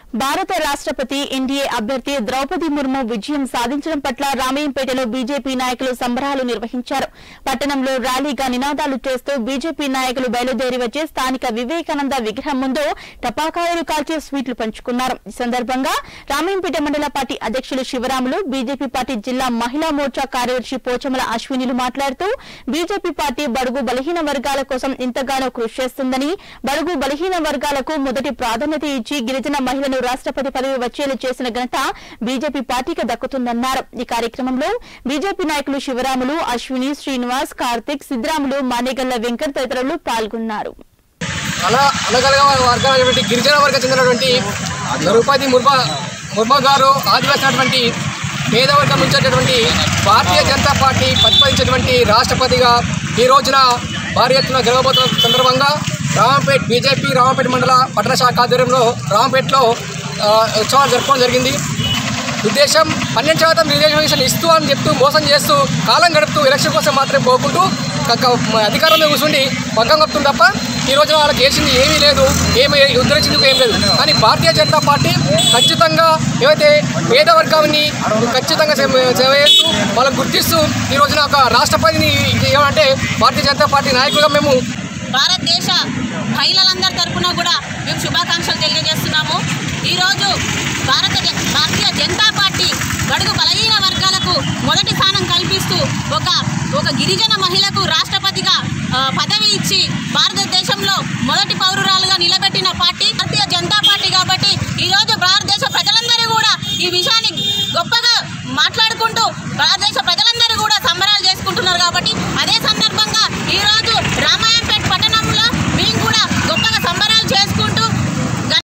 భారత రాష్ట్రపతి ఎన్డీఏ అభ్యర్థి ద్రౌపది ముర్ము విజయం సాధించడం పట్ల రామయ్యంపేటలో బీజేపీ నాయకులు సంబరాలు నిర్వహించారు పట్టణంలో ర్యాలీగా నినాదాలు చేస్తూ బీజేపీ నాయకులు బయలుదేరి వచ్చి స్థానిక వివేకానంద విగ్రహం ముందు టపాకాయలు కాల్చి స్వీట్లు పంచుకున్నారు ఈ సందర్భంగా రామయ్యంపేట మండల పార్టీ అధ్యక్షులు శివరాములు బీజేపీ పార్టీ జిల్లా మహిళా మోర్చా కార్యదర్శి పోచమల అశ్వినిలు మాట్లాడుతూ బీజేపీ పార్టీ బడుగు బలహీన వర్గాల కోసం ఇంతగానో కృషి చేస్తుందని బడుగు బలహీన వర్గాలకు మొదటి ప్రాధాన్యత ఇచ్చి గిరిజన మహిళను రాష్ట్రపతి పదవి వచ్చేలా చేసిన ఘనత బీజేపీ పార్టీకి దక్కుతుందన్నారు ఈ కార్యక్రమంలో బీజేపీ నాయకులు శివరాములు అశ్విని శ్రీనివాస్ కార్తిక్ సిద్రాములు మానేగల్ల వెంకట్ తదితరులు పాల్గొన్నారు అలా అనగలగా వర్గాలైనటువంటి గిరిజన వర్గ చెందినటువంటి ద్రౌపది ముర్మ ముర్మ గారు ఆదివాసినటువంటి పేదవర్గం నుంచేటటువంటి భారతీయ జనతా పార్టీ ప్రతిపాదించినటువంటి రాష్ట్రపతిగా ఈ రోజున భారీ ఎత్తున గెలవబోతున్న సందర్భంగా రామంపేట్ బీజేపీ రామంపేట మండల పట్టణ శాఖ ఆధ్వర్యంలో రామంపేటలో ఆ, ఉత్సవాలు జరుపుకోవడం జరిగింది ఉద్దేశం పన్నెండు శాతం రిజర్వేషన్ ఇస్తూ అని చెప్తూ మోసం చేస్తూ కాలం గడుపుతూ ఎలక్షన్ కోసం మాత్రమే పోకుంటూ కక్క- మ- అధికారంలో కూర్చుండి పక్కం కప్పుతుంది తప్ప ఈ రోజున వాళ్ళకి చేసింది ఏమీ లేదు ఏమి ఉద్ధరించింది ఏం లేదు కానీ భారతీయ జనతా పార్టీ ఖచ్చితంగా ఏవైతే పేద వర్గాన్ని ఖచ్చితంగా సేవ సేవ చేస్తూ వాళ్ళని గుర్తిస్తూ ఈ రోజున ఒక రాష్ట్రపతిని ఏమంటే భారతీయ జనతా పార్టీ నాయకులుగా మేము భారతదేశ మహిళలందరి తరపున కూడా మేము శుభాకాంక్షలు తెలియజేస్తున్నాము ఈరోజు భారత జ- భారతీయ జనతా పార్టీ బడుగు బలహీన వర్గాలకు మొదటి స్థానం కల్పిస్తూ ఒక ఒక గిరిజన మహిళకు రాష్ట్రపతిగా ఆ, పదవి ఇచ్చి భారతదేశంలో మొదటి పౌరురాలుగా నిలబెట్టిన పార్టీ భారతీయ జనతా పార్టీ కాబట్టి ఈరోజు భారతదేశ ప్రజలందరూ కూడా ఈ విషయాన్ని గొప్పగా మాట్లాడుకుంటూ భారతదేశ ప్రజలందరూ కూడా